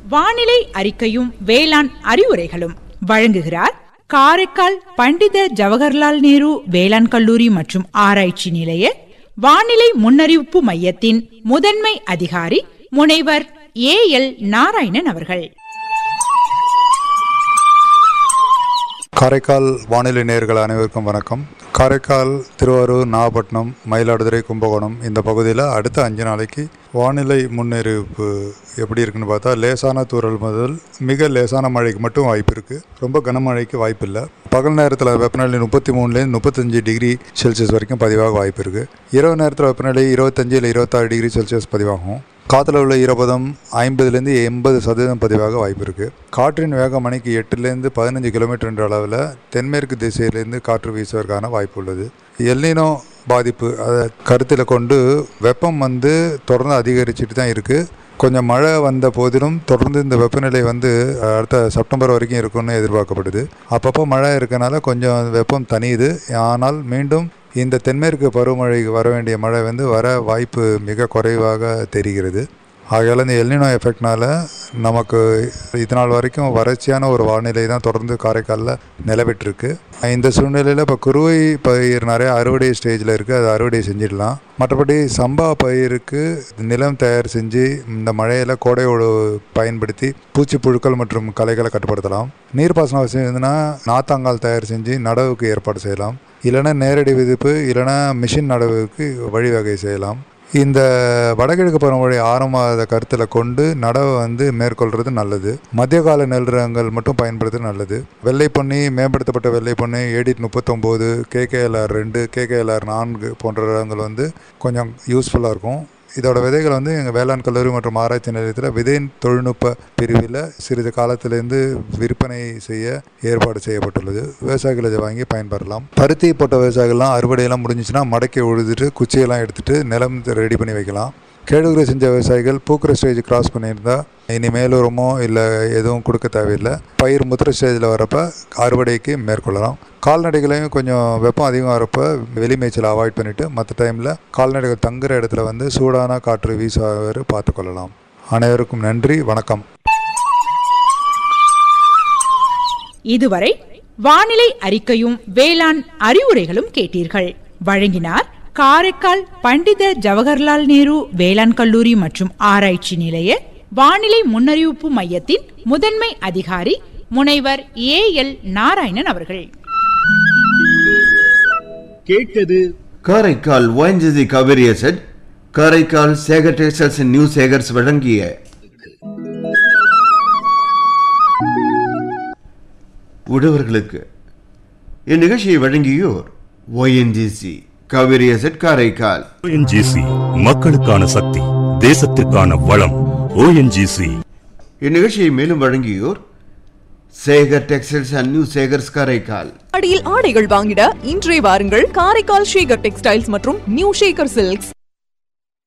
வானிலை அறிக்கையும் வேளாண் அறிவுரைகளும் வழங்குகிறார் காரைக்கால் பண்டித ஜவஹர்லால் நேரு வேளாண் கல்லூரி மற்றும் ஆராய்ச்சி நிலைய வானிலை முன்னறிவிப்பு மையத்தின் முதன்மை அதிகாரி முனைவர் ஏ எல் நாராயணன் அவர்கள் காரைக்கால் வானிலை நேயர்கள் அனைவருக்கும் வணக்கம் காரைக்கால் திருவாரூர் நாகப்பட்டினம் மயிலாடுதுறை கும்பகோணம் இந்த பகுதியில் அடுத்த அஞ்சு நாளைக்கு வானிலை முன்னறிவிப்பு எப்படி இருக்குன்னு பார்த்தா லேசான தூறல் முதல் மிக லேசான மழைக்கு மட்டும் வாய்ப்பு இருக்குது ரொம்ப கனமழைக்கு வாய்ப்பு இல்லை பகல் நேரத்தில் வெப்பநிலை முப்பத்தி மூணுலேருந்து முப்பத்தஞ்சு டிகிரி செல்சியஸ் வரைக்கும் பதிவாக வாய்ப்பு இருக்குது இரவு நேரத்தில் வெப்பநிலை இருபத்தஞ்சு இல்லை இருபத்தாறு டிகிரி செல்சியஸ் பதிவாகும் காற்றுல உள்ள ஈரப்பதம் ஐம்பதுலேருந்து எண்பது சதவீதம் பதிவாக வாய்ப்பு இருக்குது காற்றின் வேகம் மணிக்கு எட்டுலேருந்து பதினஞ்சு கிலோமீட்டர் என்ற அளவில் தென்மேற்கு திசையிலேருந்து காற்று வீசுவதற்கான வாய்ப்பு உள்ளது எல்லினோ பாதிப்பு அதை கருத்தில் கொண்டு வெப்பம் வந்து தொடர்ந்து அதிகரிச்சுட்டு தான் இருக்குது கொஞ்சம் மழை வந்த போதிலும் தொடர்ந்து இந்த வெப்பநிலை வந்து அடுத்த செப்டம்பர் வரைக்கும் இருக்கும்னு எதிர்பார்க்கப்படுது அப்பப்போ மழை இருக்கனால கொஞ்சம் வெப்பம் தனியுது ஆனால் மீண்டும் இந்த தென்மேற்கு பருவமழை வர வேண்டிய மழை வந்து வர வாய்ப்பு மிக குறைவாக தெரிகிறது ஆகையால் இந்த எல்னினோ எஃபெக்ட்னால நமக்கு இது நாள் வரைக்கும் வறட்சியான ஒரு வானிலை தான் தொடர்ந்து காரைக்காலில் நிலவிட்டுருக்கு இந்த சூழ்நிலையில் இப்போ குறுவை பயிர் நிறைய அறுவடை ஸ்டேஜில் இருக்குது அது அறுவடை செஞ்சிடலாம் மற்றபடி சம்பா பயிருக்கு நிலம் தயார் செஞ்சு இந்த மழையில் கோடையோடு பயன்படுத்தி பூச்சி புழுக்கள் மற்றும் களைகளை கட்டுப்படுத்தலாம் நீர்ப்பாசன அவசியம் இருந்ததுன்னா நாத்தாங்கால் தயார் செஞ்சு நடவுக்கு ஏற்பாடு செய்யலாம் இல்லைன்னா நேரடி விதிப்பு இல்லைன்னா மிஷின் நடவுக்கு வழிவகை செய்யலாம் இந்த வடகிழக்கு பருவமழை ஆரம்பமாத கருத்தில் கொண்டு நடவை வந்து மேற்கொள்கிறது நல்லது மத்திய கால நெல் ரகங்கள் மட்டும் பயன்படுத்துறது நல்லது வெள்ளை பொன்னி மேம்படுத்தப்பட்ட வெள்ளை பொன்னி ஏடிட் முப்பத்தொம்போது கேகேஎல்ஆர் ரெண்டு கேகேஎல்ஆர் நான்கு போன்ற ரகங்கள் வந்து கொஞ்சம் யூஸ்ஃபுல்லாக இருக்கும் இதோட விதைகள் வந்து எங்கள் வேளாண் கல்லூரி மற்றும் ஆராய்ச்சி நிலையத்தில் விதை தொழில்நுட்ப பிரிவில் சிறிது காலத்திலேருந்து விற்பனை செய்ய ஏற்பாடு செய்யப்பட்டுள்ளது விவசாயிகள் இதை வாங்கி பயன்பெறலாம் பருத்தி போட்ட விவசாயிகள்லாம் அறுவடையெல்லாம் முடிஞ்சிச்சுன்னா மடக்கி உழுதுட்டு குச்சியெல்லாம் எடுத்துகிட்டு நிலம் ரெடி பண்ணி வைக்கலாம் கேடுகுறை செஞ்ச விவசாயிகள் பூக்கிற ஸ்டேஜ் கிராஸ் பண்ணியிருந்தா இனி மேலுரமோ இல்லை எதுவும் கொடுக்க தேவையில்லை பயிர் முத்திர ஸ்டேஜில் வரப்போ அறுவடைக்கு மேற்கொள்ளலாம் கால்நடைகளையும் கொஞ்சம் வெப்பம் அதிகம் வரப்போ வெளி மேய்ச்சல் அவாய்ட் பண்ணிவிட்டு மற்ற டைமில் கால்நடைகள் தங்குற இடத்துல வந்து சூடான காற்று வீசுவாறு பார்த்துக்கொள்ளலாம் அனைவருக்கும் நன்றி வணக்கம் இதுவரை வானிலை அறிக்கையும் வேளாண் அறிவுரைகளும் கேட்டீர்கள் வழங்கினார் காரைக்கால் பண்டித ஜவஹர்லால் நேரு வேளாண் கல்லூரி மற்றும் ஆராய்ச்சி நிலைய வானிலை முன்னறிவிப்பு மையத்தின் முதன்மை அதிகாரி முனைவர் ஏ எல் நாராயணன் அவர்கள் கேட்டது Karaikal ONGC Cauvery asset Karaikal Sekar textiles new Sekars வழங்கிய உழவர்களுக்கு இந்நிகழ்ச்சியை வழங்கியோர் ONGC Cauvery asset Karaikal ONGC மக்களுக்கான சக்தி தேசத்திற்கான வளம் ஓஎன்ஜிசி இந்நிகழ்ச்சியை மேலும் வழங்கியோர் Sekar textiles and new Sekars Karaikal அடியில் ஆடைகள் வாங்கிட இன்றே வாருங்கள் காரைக்கால் ஷேகர் டெக்ஸ்டைல்ஸ் மற்றும் நியூ ஷேகர் சில்க்ஸ்